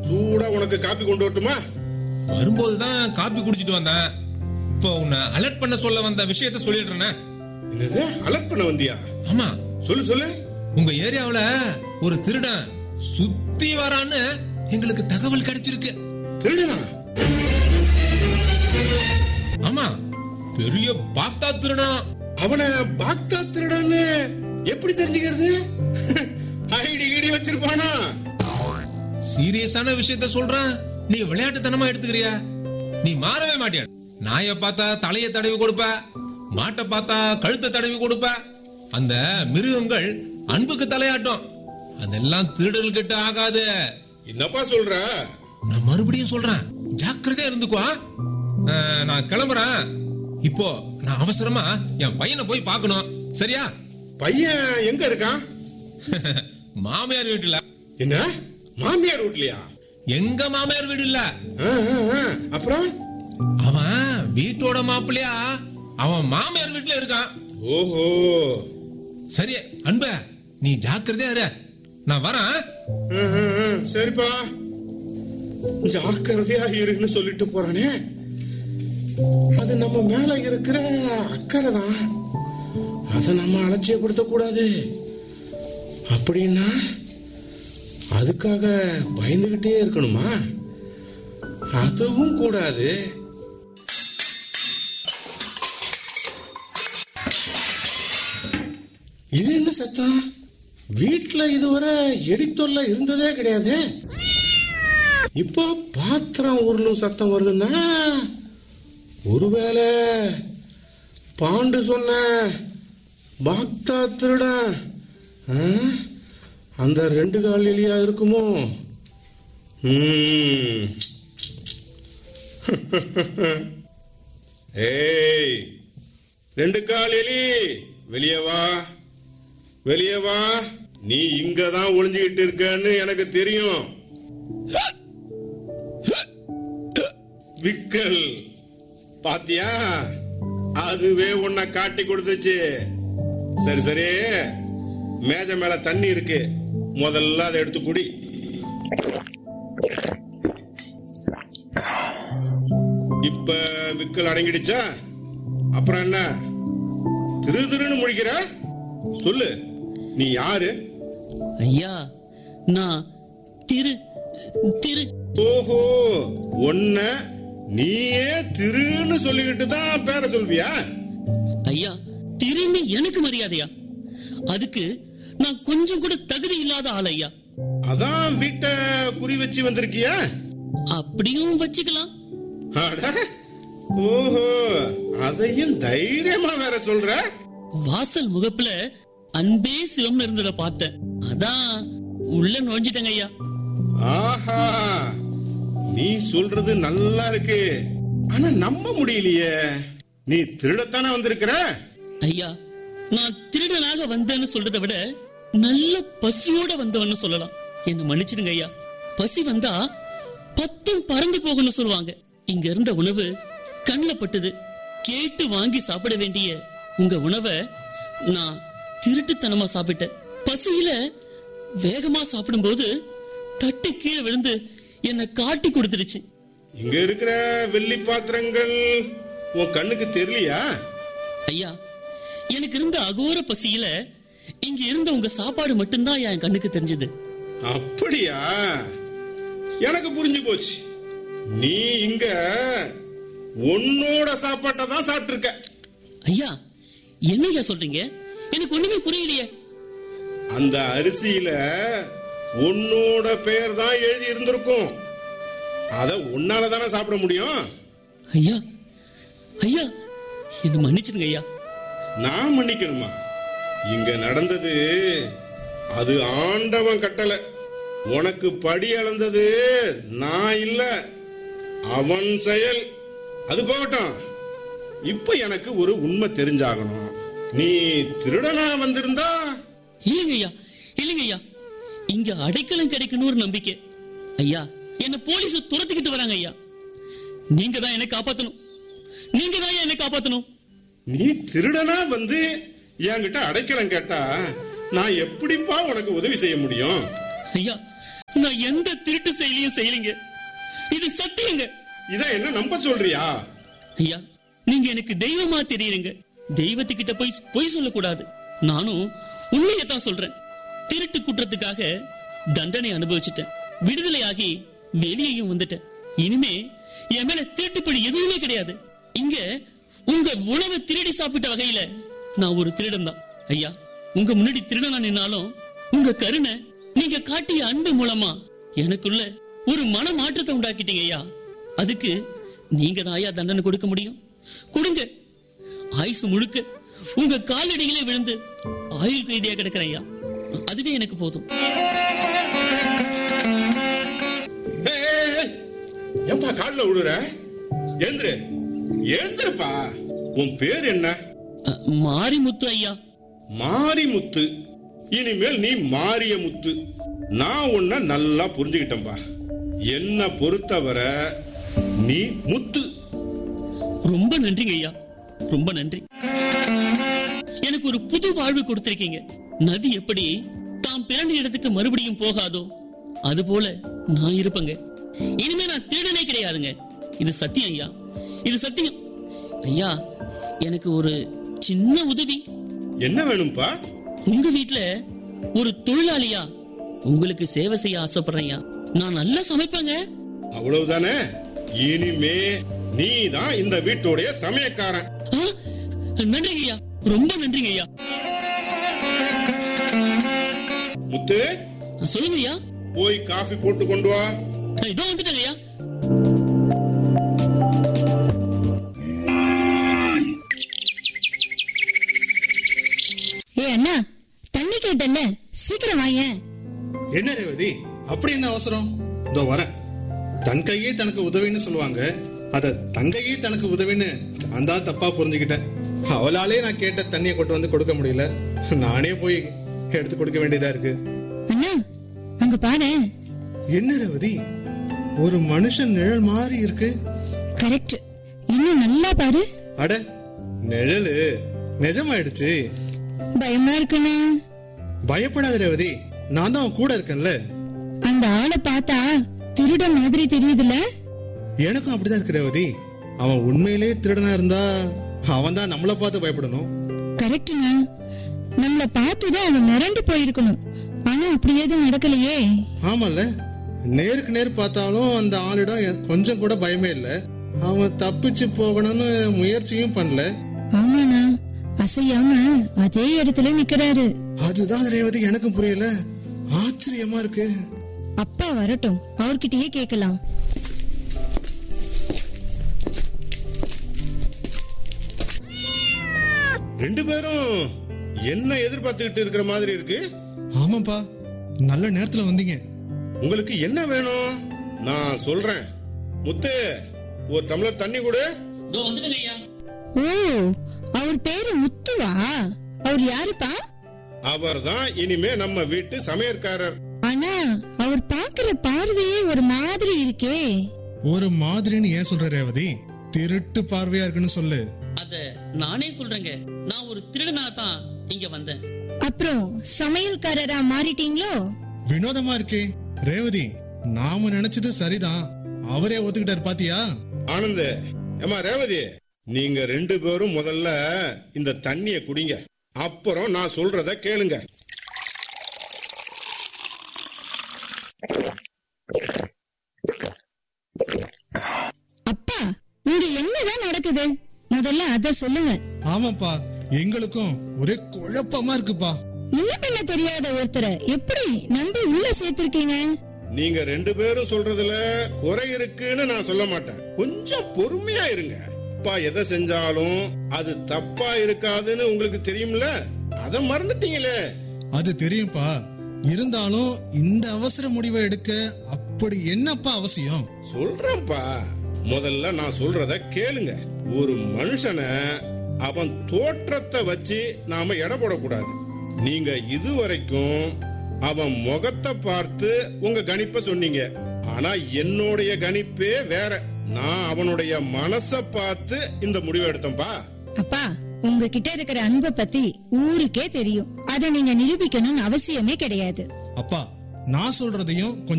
சூடா உனக்கு காப்பி கொண்டு வரட்டுமா வரும்போதுதான் காப்பி குடிச்சிட்டு வந்தேன் இப்போ உன்னை அலர்ட் பண்ண சொல்ல வந்த விஷயத்த சொல்லிடுறேன் என்னது அலர்ட் பண்ண வந்தியா ஆமா சொல்லு சொல்லு உங்க ஏரியாவுல ஒரு திருடன் சுத்தி வரான்னு எங்களுக்கு தகவல் கிடைச்சிருக்கு திருடனா ஆமா பெரிய பாக்தா திருடன் அவனை பாக்தா திருடன்னு எப்படி தெரிஞ்சுக்கிறது ஐடி கிடி வச்சிருப்பானா சீரியஸான விஷயத்த சொல்றேன் நீ விளையாட்டுத்தனமா எடுத்துக்கிறியா நீ மாறவே மாட்டியா நாய பார்த்தா தலைய தடவி கொடுப்ப மாட்டை பார்த்தா கழுத்தை தடவி கொடுப்ப அந்த மிருகங்கள் அன்புக்கு தலையாட்டும் அதெல்லாம் திருடர்கள் கிட்ட ஆகாது என்னப்பா சொல்ற நான் மறுபடியும் சொல்றேன் ஜாக்கிரதையா இருந்துக்கோ அஹ், நான் கிளம்புறேன் இப்போ நான் அவசரமா என் பையனை போய் பார்க்கணும் சரியா பையன் எங்க இருக்கான் மாமியார் வீட்டுல என்ன மாமியார் வீட்லயா எங்க மாமியார் வீடு இல்ல ஆ, ஆ, ஆ. அப்புறம் அவன் வீட்டோட மாப்பிள்ளையா அவன் மாமியார் வீட்டுல இருக்கான் ஓஹோ சரி அன்ப நீ ஜாக்கிரதையா இரு நான் வரேன் ஆ, ஆ, ஆ. சரிப்பா ஜாக்கிரதையா இருன்னு சொல்லிட்டு போறானே அது நம்ம மேல இருக்கிற அக்கறை தான் அதை நம்ம அலட்சியப்படுத்த கூடாது அப்படின்னா அதுக்காக பயந்துகிட்டே இருக்கணுமா அதுவும் கூடாது இது என்ன சத்தம் வீட்ல இதுவரை எடித்தொல்ல இருந்ததே கிடையாது இப்போ பாத்திரம் உருளும் சத்தம் வருதுன்னா ஒருவேளை பாண்டு சொன்ன பாக்தா திருடன் ஆ? அந்த ரெண்டு கால் எலியா இருக்குமோ ம். ஏய் ரெண்டு கால் எலி வெளியே வா வெளியே வா நீ இங்க தான் ஒளிஞ்சுக்கிட்டு இருக்கன்னு எனக்கு தெரியும் விக்கல் பாத்தியா அதுவே உன்னை காட்டி கொடுத்துச்சு சரி சரி மேஜை மேல தண்ணி இருக்கு முதல்ல அதை எடுத்து குடி இப்ப விக்கல் அடங்கிடுச்சா அப்புறம் என்ன திரு திருன்னு முழிக்கிற சொல்லு நீ யாரு ஐயா நான் திரு திரு ஓஹோ உன்ன நீயே திருன்னு சொல்லிக்கிட்டு தான் பேர சொல்வியா ஐயா திருன்னு எனக்கு மரியாதையா அதுக்கு நான் கொஞ்சம் கூட தகுதி இல்லாத ஆள் ஐயா அதான் வீட்டை குறி வச்சு வந்திருக்கியா அப்படியும் வச்சுக்கலாம் அட, ஓஹோ அதையும் தைரியமா வேற சொல்ற வாசல் முகப்புல அன்பே சிவம்னு இருந்தத பார்த்தேன் அதான் உள்ள நுழைஞ்சிட்டேங்க ஐயா ஆஹா நீ சொல்றது நல்லா இருக்கு ஆனா நம்ப முடியலையே நீ திருடத்தானே வந்திருக்கிற ஐயா நான் திருடனாக வந்தேன்னு சொல்றதை விட நல்ல பசியோட வந்தவன்னு சொல்லலாம் என்ன மன்னிச்சிடுங்க ஐயா பசி வந்தா பத்தும் பறந்து போகும்னு சொல்லுவாங்க இங்க இருந்த உணவு கண்ணுல பட்டது கேட்டு வாங்கி சாப்பிட வேண்டிய உங்க உணவை நான் திருட்டுத்தனமா சாப்பிட்டேன் பசியில வேகமா சாப்பிடும்போது தட்டு கீழே விழுந்து என்னை காட்டி கொடுத்துருச்சு இங்க இருக்கிற வெள்ளி பாத்திரங்கள் உன் கண்ணுக்கு தெரியலையா ஐயா எனக்கு இருந்த அகோர பசியில இங்க இருந்த உங்க சாப்பாடு மட்டும்தான் என் கண்ணுக்கு தெரிஞ்சது அப்படியா எனக்கு புரிஞ்சு போச்சு நீ இங்க உன்னோட சாப்பாட்டை தான் சாப்பிட்டு இருக்க ஐயா என்னய்யா சொல்றீங்க எனக்கு ஒண்ணுமே புரியலையே அந்த அரிசியில உன்னோட பெயர் தான் எழுதி இருந்திருக்கும் அத உன்னால தானே சாப்பிட முடியும் ஐயா ஐயா என்ன மன்னிச்சிடுங்க ஐயா நான் மன்னிக்கணுமா இங்க நடந்தது அது ஆண்டவன் கட்டளை உனக்கு படி அளந்தது நான் இல்ல அவன் செயல் அது போகட்டும் இப்ப எனக்கு ஒரு உண்மை தெரிஞ்சாகணும் நீ திருடனா வந்திருந்தா இல்லைங்க ஐயா இல்லைங்க ஐயா இங்க அடைக்கலம் கிடைக்கணும் ஒரு நம்பிக்கை ஐயா என்ன போலீஸ் துரத்திக்கிட்டு வராங்க ஐயா நீங்க தான் என்னை காப்பாத்தணும் நீங்க தான் என்னை காப்பாத்தணும் நீ திருடனா வந்து என்கிட்ட அடைக்கலம் கேட்டா நான் எப்படிப்பா உனக்கு உதவி செய்ய முடியும் ஐயா நான் எந்த திருட்டு செயலையும் செய்யலைங்க இது சத்தியங்க இத என்ன நம்ப சொல்றியா ஐயா நீங்க எனக்கு தெய்வமா தெரியுறீங்க தெய்வத்துக்கிட்ட போய் பொய் சொல்லக்கூடாது நானும் உண்மையை தான் சொல்றேன் திருட்டு குற்றத்துக்காக தண்டனை அனுபவிச்சிட்டேன் விடுதலையாகி வெளியேயும் வந்துட்டேன் இனிமே என் மேல திருட்டுப்படி எதுவுமே கிடையாது இங்க உங்க உணவை திருடி சாப்பிட்ட வகையில நான் ஒரு திருடன் தான் ஐயா உங்க முன்னாடி திருடனா நின்னாலும் உங்க கருணை நீங்க காட்டிய அன்பு மூலமா எனக்குள்ள ஒரு மன மாற்றத்தை உண்டாக்கிட்டீங்க ஐயா அதுக்கு நீங்க தான் ஐயா தண்டனை கொடுக்க முடியும் கொடுங்க ஆயுசு முழுக்க உங்க காலடியிலே விழுந்து ஆயுள் கைதியா கிடக்கிறேன் ஐயா அதுவே எனக்கு போதும் ஏய், ஏய், ஏய். ஏன்பா கால்ல விழுற ஏந்திரு ஏந்திருப்பா உன் பேர் என்ன அ, மாரிமுத்து ஐயா மாரிமுத்து இனிமேல் நீ மாரிய முத்து நான் உன்னை நல்லா புரிஞ்சுக்கிட்டேன்பா என்ன பொறுத்தவரை நீ முத்து ரொம்ப நன்றிங்க ஐயா ரொம்ப நன்றி எனக்கு ஒரு புது வாழ்வு கொடுத்திருக்கீங்க நதி எப்படி தாம் பிறந்த இடத்துக்கு மறுபடியும் போகாதோ அது போல நான் இருப்பேங்க இனிமே நான் திருடனே கிடையாதுங்க இது சத்தியம் ஐயா இது சத்தியம் ஐயா எனக்கு ஒரு சின்ன உதவி என்ன வேணும்பா உங்க வீட்ல ஒரு தொழிலாளியா உங்களுக்கு சேவை செய்ய ஆசைப்படுறேன் ஐயா நான் நல்லா சமைப்பேங்க அவ்வளவுதானே இனிமே நீ தான் இந்த வீட்டுடைய சமயக்காரன் ஆ, நன்றிங்க ஐயா ரொம்ப நன்றிங்க ஐயா முத்து சொல்லுங்க ஐயா போய் காஃபி போட்டு கொண்டு வா இதோ வந்துட்டேங்க ஐயா ஏ அண்ணா தண்ணி கேட்டல்ல சீக்கிரம் வாயேன் என்ன ரேவதி அப்படி என்ன அவசரம் இதோ வரேன் தன் கையே தனக்கு உதவின்னு சொல்லுவாங்க அத தங்கையே தனக்கு உதவின்னு நான் தான் தப்பா புரிஞ்சுக்கிட்டேன் அவளாலே நான் கேட்ட தண்ணியை கொண்டு வந்து கொடுக்க முடியல நானே போய் எடுத்து கொடுக்க வேண்டியதா இருக்கு அண்ணா அங்க பாரு என்ன ரேவதி ஒரு மனுஷன் நிழல் மாதிரி இருக்கு கரெக்ட் இன்னும் நல்லா பாரு அட நிழலு நிஜமாயிடுச்சு பயமா இருக்குண்ணா பயப்படாத ரேவதி நான் தான் அவன் கூட இருக்கேன்ல அந்த ஆளை பார்த்தா திருட மாதிரி தெரியுதுல எனக்கும் அப்படிதான் இருக்கு ரேவதி அவன் உண்மையிலே திருடனா இருந்தா அவன் தான் நம்மள பார்த்து பயப்படணும் கரெக்ட்ண்ணா நம்மள பார்த்துதான் அவன் மிரண்டு போயிருக்கணும் ஆனா அப்படி எதுவும் நடக்கலையே ஆமால நேருக்கு நேர் பார்த்தாலும் அந்த ஆளிடம் எ- கொஞ்சம் கூட பயமே இல்ல அவன் தப்பிச்சு போகணும்னு முயற்சியும் பண்ணல ஆமாண்ணா அசையாம அதே இடத்துல நிக்கிறாரு அதுதான் ரேவதி எனக்கும் புரியல ஆச்சரியமா இருக்கு அப்பா வரட்டும் அவர்கிட்டயே கேட்கலாம் ரெண்டு பேரும் என்ன எதிர்பார்த்துக்கிட்டு இருக்கிற மாதிரி இருக்கு ஆமாப்பா நல்ல நேரத்துல வந்தீங்க உங்களுக்கு என்ன வேணும் நான் சொல்றேன் முத்து ஒரு டம்ளர் தண்ணி கொடு இதோ வந்துட்டேங்க ஐயா ஓ அவர் பேரு முத்துவா அவர் யாருப்பா அவர்தான் இனிமே நம்ம வீட்டு சமையற்காரர் ஆனா அவர் பாக்குற பார்வையே ஒரு மாதிரி இருக்கே ஒரு மாதிரின்னு ஏன் சொல்ற ரேவதி திருட்டு பார்வையா இருக்குன்னு சொல்லு அத நானே சொல்றேங்க நான் ஒரு திருடனா தான் இங்க வந்தேன் அப்புறம் சமையல்காரரா மாறிட்டீங்களோ வினோதமா இருக்கே ரேவதி நாம நினைச்சது சரிதான் அவரே ஒத்துக்கிட்டாரு பாத்தியா ஆனந்த் ஏமா ரேவதி நீங்க ரெண்டு பேரும் முதல்ல இந்த தண்ணிய குடிங்க அப்புறம் நான் சொல்றத கேளுங்க அப்பா இங்க என்னதான் நடக்குது முதல்ல அத சொல்லுங்க ஆமாப்பா எங்களுக்கும் ஒரே குழப்பமா இருக்குப்பா முன்ன பின்ன தெரியாத ஒருத்தரை எப்படி நம்பி உள்ள சேர்த்திருக்கீங்க நீங்க ரெண்டு பேரும் சொல்றதுல குறை இருக்குன்னு நான் சொல்ல மாட்டேன் கொஞ்சம் பொறுமையா இருங்க அப்பா எதை செஞ்சாலும் அது தப்பா இருக்காதுன்னு உங்களுக்கு தெரியும்ல அத மறந்துட்டீங்களே அது தெரியும்பா இருந்தாலும் இந்த அவசர முடிவை எடுக்க அப்படி என்னப்பா அவசியம் சொல்றேன்ப்பா முதல்ல நான் சொல்றத கேளுங்க ஒரு மனுஷனை அவன் தோற்றத்தை வச்சு நாம எடை போடக்கூடாது நீங்க இதுவரைக்கும் அவன் முகத்தை பார்த்து உங்க கணிப்பை சொன்னீங்க ஆனா என்னுடைய கணிப்பே வேற நான் அவனுடைய மனச பார்த்து இந்த முடிவை எடுத்தேன்பா அப்பா உங்ககிட்ட இருக்கிற அன்பை பத்தி ஊருக்கே தெரியும் அத நீங்க நிரூபிக்கணும்னு அவசியமே கிடையாது அப்பா நான் சொல்றதையும் கொஞ்சம்